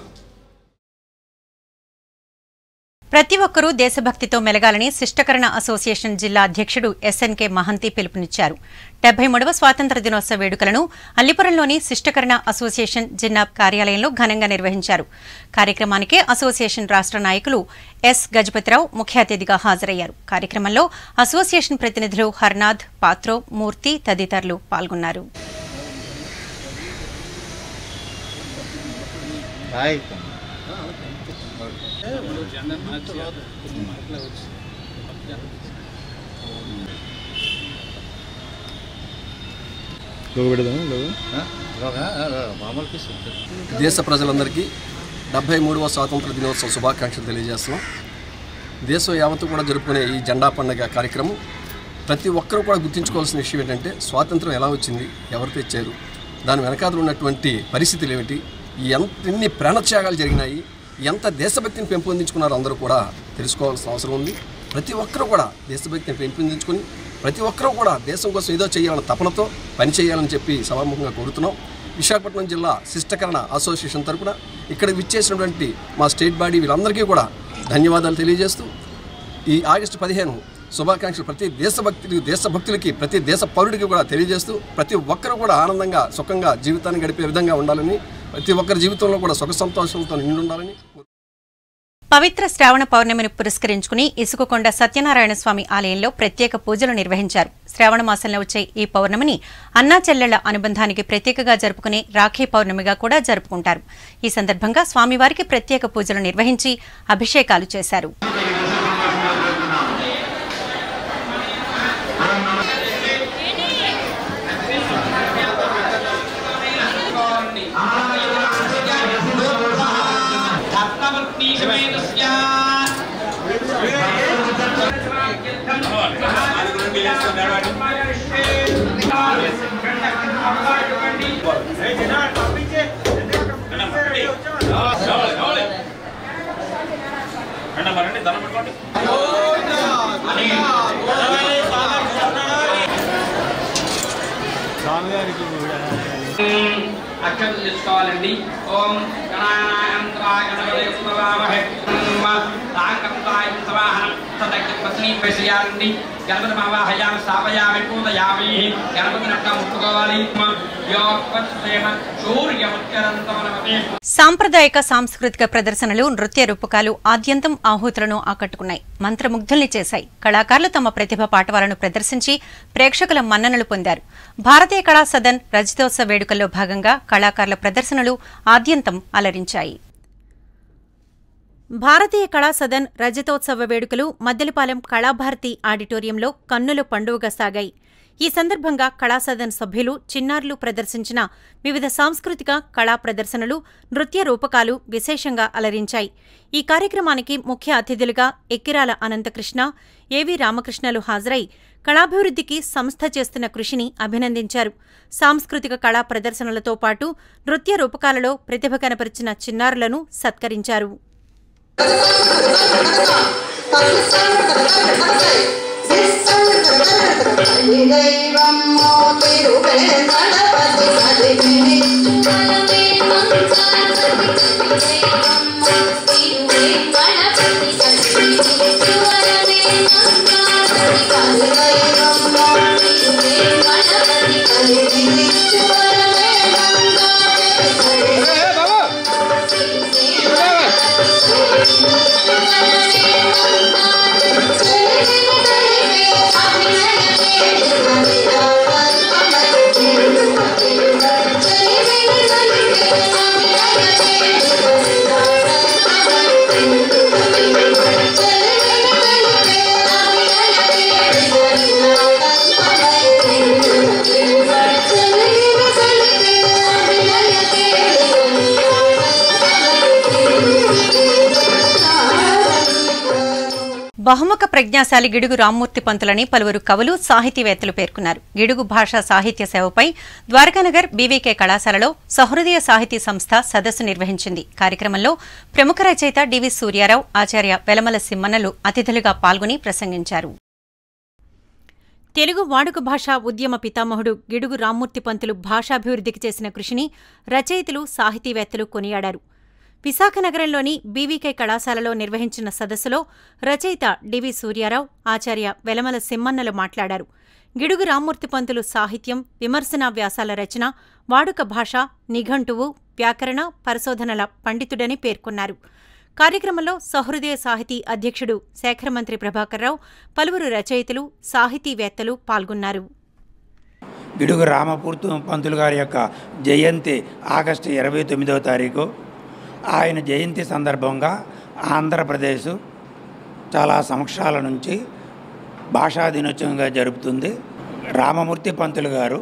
ప్రతి ఒక్కరూ దేశభక్తితో మెలగాలని శిష్టకరణ అసోసియేషన్ జిల్లా అధ్యక్షుడు ఎస్ఎన్కే మహంతి పిలుపునిచ్చారు డెబ్బై మూడవ స్వాతంత్ర దినోత్సవ వేడుకలను అల్లిపురంలోని శిష్టకరణ అసోసియేషన్ జిల్లా కార్యాలయంలో ఘనంగా నిర్వహించారు కార్యక్రమానికి అసోసియేషన్ రాష్ట్ర నాయకులు ఎస్ గజపతిరావు ముఖ్య అతిథిగా హాజరయ్యారు కార్యక్రమంలో అసోసియేషన్ ప్రతినిధులు హర్నాథ్ పాత్రో మూర్తి తదితరులు పాల్గొన్నారు దేశ ప్రజలందరికీ డెబ్బై మూడవ స్వాతంత్ర దినోత్సవ శుభాకాంక్షలు తెలియజేస్తున్నాం దేశం యావత్తు కూడా జరుపుకునే ఈ జెండా పండుగ కార్యక్రమం ప్రతి ఒక్కరూ కూడా గుర్తుంచుకోవాల్సిన విషయం ఏంటంటే స్వాతంత్రం ఎలా వచ్చింది ఎవరు తెచ్చారు దాని వెనకాల ఉన్నటువంటి పరిస్థితులు ఏమిటి ఎంత ఎన్ని ప్రాణత్యాగాలు జరిగినాయి ఎంత దేశభక్తిని పెంపొందించుకున్నారో అందరూ కూడా తెలుసుకోవాల్సిన అవసరం ఉంది ప్రతి ఒక్కరూ కూడా దేశభక్తిని పెంపొందించుకుని ప్రతి ఒక్కరూ కూడా దేశం కోసం ఏదో చేయాలన్న తపనతో పనిచేయాలని చెప్పి సభాముఖంగా కోరుతున్నాం విశాఖపట్నం జిల్లా శిష్టకరణ అసోసియేషన్ తరపున ఇక్కడ విచ్చేసినటువంటి మా స్టేట్ బాడీ వీళ్ళందరికీ కూడా ధన్యవాదాలు తెలియజేస్తూ ఈ ఆగస్టు పదిహేను శుభాకాంక్షలు ప్రతి దేశభక్తులు దేశభక్తులకి ప్రతి దేశ పౌరుడికి కూడా తెలియజేస్తూ ప్రతి ఒక్కరు కూడా ఆనందంగా సుఖంగా జీవితాన్ని గడిపే విధంగా ఉండాలని ప్రతి ఒక్కరి జీవితంలో కూడా సుఖ సంతోషాలతో నిండి ఉండాలని పవిత్ర శ్రావణ పౌర్ణమిని పురస్కరించుకుని ఇసుకకొండ సత్యనారాయణ స్వామి ఆలయంలో ప్రత్యేక పూజలు నిర్వహించారు శ్రావణ మాసంలో వచ్చే ఈ పౌర్ణమిని అన్నా చెల్లెళ్ల అనుబంధానికి ప్రత్యేకగా జరుపుకునే రాఖీ పౌర్ణమిగా కూడా జరుపుకుంటారు ఈ సందర్భంగా స్వామివారికి ప్రత్యేక పూజలు నిర్వహించి అభిషేకాలు చేశారు అక్షతలు తీసుకోవాలండి ఓం గణాయంత్రాయ గణపతి స్మరామహే తాంకంతాయ సవాహనం తదగ్ని పత్ని వేసేయాలండి గణపతి మావాహయామి స్థాపయామి పూజయామి గణపతి నట్ట ముట్టుకోవాలి యోగపత్సేమ సూర్యముచ్చరంతమనమతే సాంప్రదాయక సాంస్కృతిక ప్రదర్శనలు నృత్య రూపకాలు ఆద్యంతం ఆహూతులను ఆకట్టుకున్నాయి మంత్రముగ్ధుల్ని చేశాయి కళాకారులు తమ ప్రతిభ పాటవాలను ప్రదర్శించి ప్రేక్షకుల మన్ననలు పొందారు భారతీయ కళా సదన్ రజతోత్సవ వేడుకల్లో భాగంగా కళాకారుల ప్రదర్శనలు ఆద్యంతం అలరించాయి భారతీయ కళా సదన్ రజతోత్సవ వేడుకలు మద్దెలపాలెం కళాభారతి ఆడిటోరియంలో కన్నుల పండుగగా సాగాయి ఈ సందర్భంగా కళాసదన్ సభ్యులు చిన్నారులు ప్రదర్శించిన వివిధ సాంస్కృతిక కళా ప్రదర్శనలు నృత్య రూపకాలు విశేషంగా అలరించాయి ఈ కార్యక్రమానికి ముఖ్య అతిథులుగా ఎక్కిరాల అనంతకృష్ణ ఏవి రామకృష్ణలు హాజరై కళాభివృద్ధికి సంస్థ చేస్తున్న కృషిని అభినందించారు సాంస్కృతిక కళా ప్రదర్శనలతో పాటు నృత్య రూపకాలలో ప్రతిభ కనపరిచిన చిన్నారులను సత్కరించారు బహుముఖ ప్రజ్ఞాశాలి గిడుగు రామ్మూర్తి పంతులని పలువురు కవులు సాహితీవేత్తలు పేర్కొన్నారు గిడుగు భాషా సాహిత్య సేవపై ద్వారకానగర్ బీవీకే కళాశాలలో సహృదయ సాహితీ సంస్థ సదస్సు నిర్వహించింది కార్యక్రమంలో ప్రముఖ రచయిత డివి సూర్యారావు ఆచార్య వెలమల సిమ్మన్నలు అతిథులుగా పాల్గొని ప్రసంగించారు తెలుగు వాడుక భాషా ఉద్యమ పితామహుడు గిడుగు రామ్మూర్తి పంతులు భాషాభివృద్ధికి చేసిన కృషిని రచయితలు సాహితీవేత్తలు కొనియాడారు విశాఖ నగరంలోని బీవీకే కళాశాలలో నిర్వహించిన సదస్సులో రచయిత డివి సూర్యారావు ఆచార్య వెలమల సిమ్మన్నలు మాట్లాడారు గిడుగు రామ్మూర్తి పంతులు సాహిత్యం విమర్శనా వ్యాసాల రచన వాడుక భాష నిఘంటువు వ్యాకరణ పరిశోధనల పండితుడని పేర్కొన్నారు కార్యక్రమంలో సహృదయ సాహితీ అధ్యక్షుడు శేఖరమంత్రి ప్రభాకర్రావు పలువురు రచయితలు సాహితీవేత్తలు పాల్గొన్నారు గిడుగు రామపూర్తి పంతులు గారి యొక్క జయంతి ఆగస్టు ఇరవై తొమ్మిదవ తారీఖు ఆయన జయంతి సందర్భంగా ఆంధ్రప్రదేశ్ చాలా సంవత్సరాల నుంచి భాషా దినోత్సవంగా జరుపుతుంది రామమూర్తి పంతులు గారు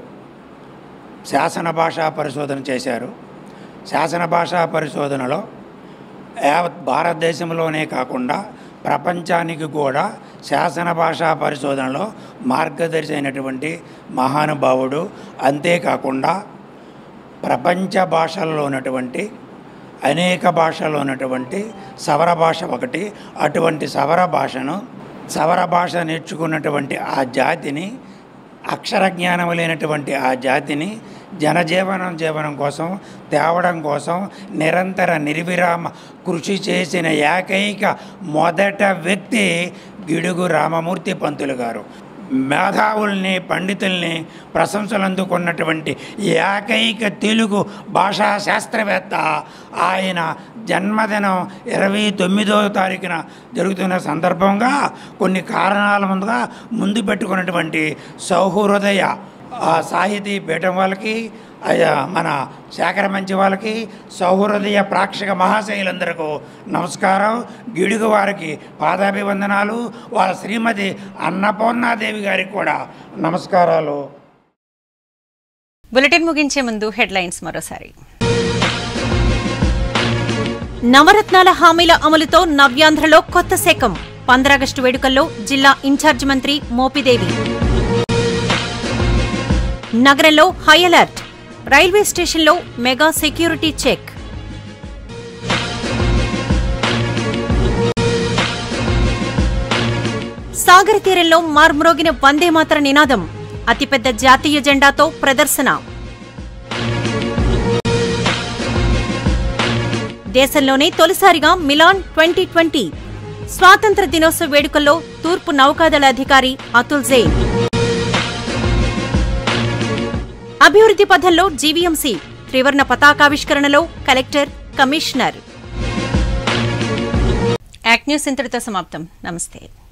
శాసన భాషా పరిశోధన చేశారు శాసన భాషా పరిశోధనలో యావత్ భారతదేశంలోనే కాకుండా ప్రపంచానికి కూడా శాసన భాషా పరిశోధనలో మార్గదర్శి అయినటువంటి మహానుభావుడు అంతేకాకుండా ప్రపంచ భాషల్లో ఉన్నటువంటి అనేక భాషల్లో ఉన్నటువంటి సవర భాష ఒకటి అటువంటి సవర భాషను సవర భాష నేర్చుకున్నటువంటి ఆ జాతిని అక్షర జ్ఞానం లేనటువంటి ఆ జాతిని జనజీవనం జీవనం కోసం తేవడం కోసం నిరంతర నిర్విరామ కృషి చేసిన ఏకైక మొదట వ్యక్తి గిడుగు రామమూర్తి పంతులు గారు మేధావుల్ని పండితుల్ని ప్రశంసలు అందుకున్నటువంటి ఏకైక తెలుగు భాషా శాస్త్రవేత్త ఆయన జన్మదినం ఇరవై తొమ్మిదవ తారీఖున జరుగుతున్న సందర్భంగా కొన్ని కారణాల ముందుగా ముందు పెట్టుకున్నటువంటి సౌహృదయ ఆ సాహితీ పీఠం వాళ్ళకి అయ్యా మన శాఖర మంచి వాళ్ళకి సౌహృదయ ప్రేక్షక మహాశైలందరికీ నమస్కారం గిడుగు వారికి పాదాభివందనాలు వాళ్ళ శ్రీమతి అన్నపూర్ణాదేవి గారికి కూడా నమస్కారాలు బులెటిన్ ముగించే ముందు హెడ్లైన్స్ మరోసారి నవరత్నాల హామీల అమలుతో నవ్యాంధ్రలో కొత్త శకం పంద్రాగస్టు వేడుకల్లో జిల్లా ఇన్ఛార్జ్ మంత్రి మోపిదేవి నగరంలో హై అలర్ట్ రైల్వే స్టేషన్లో మెగా సెక్యూరిటీ చెక్ సాగర్ తీరంలో మార్మ్రోగిన వందేమాతర నినాదం అతిపెద్ద జాతీయ జెండాతో ప్రదర్శన దేశంలోనే తొలిసారిగా మిలాన్ ట్వంటీ ట్వంటీ స్వాతంత్ర దినోత్సవ వేడుకల్లో తూర్పు నౌకాదళ అధికారి అతుల్ జైన్ అభివృద్ధి పథంలో జీవీఎంసీ త్రివర్ణ పతాకావిష్కరణలో కలెక్టర్ కమిషనర్ యాక్ట్ న్యూస్ ఇంతటితో సమాప్తం నమస్తే